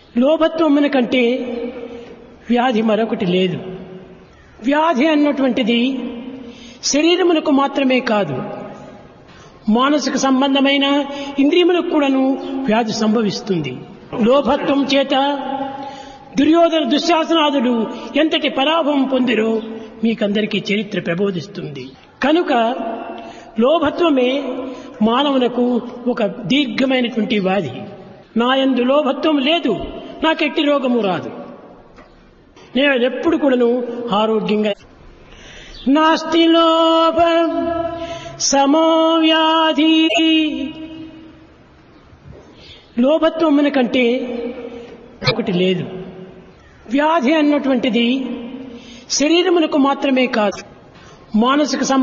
లోభత్వమున కంటే వ్యాధి మరొకటి లేదు వ్యాధి అన్నటువంటిది శరీరమునకు మాత్రమే కాదు మానసిక సంబంధమైన ఇంద్రియములకు కూడాను వ్యాధి సంభవిస్తుంది లోభత్వం చేత దుర్యోధన దుశ్శాసనాదులు ఎంతటి పరాభవం పొందిరో మీకందరికీ చరిత్ర ప్రబోధిస్తుంది కనుక లోభత్వమే మానవునకు ఒక దీర్ఘమైనటువంటి వ్యాధి నాయందు లోభత్వం లేదు నాకెట్టి రోగము రాదు నేను ఎప్పుడు కూడాను ఆరోగ్యంగా నాస్తి లోభ సమో వ్యాధి లోభత్వమున కంటే ఒకటి లేదు వ్యాధి అన్నటువంటిది శరీరమునకు మాత్రమే కాదు మానసిక సంబంధ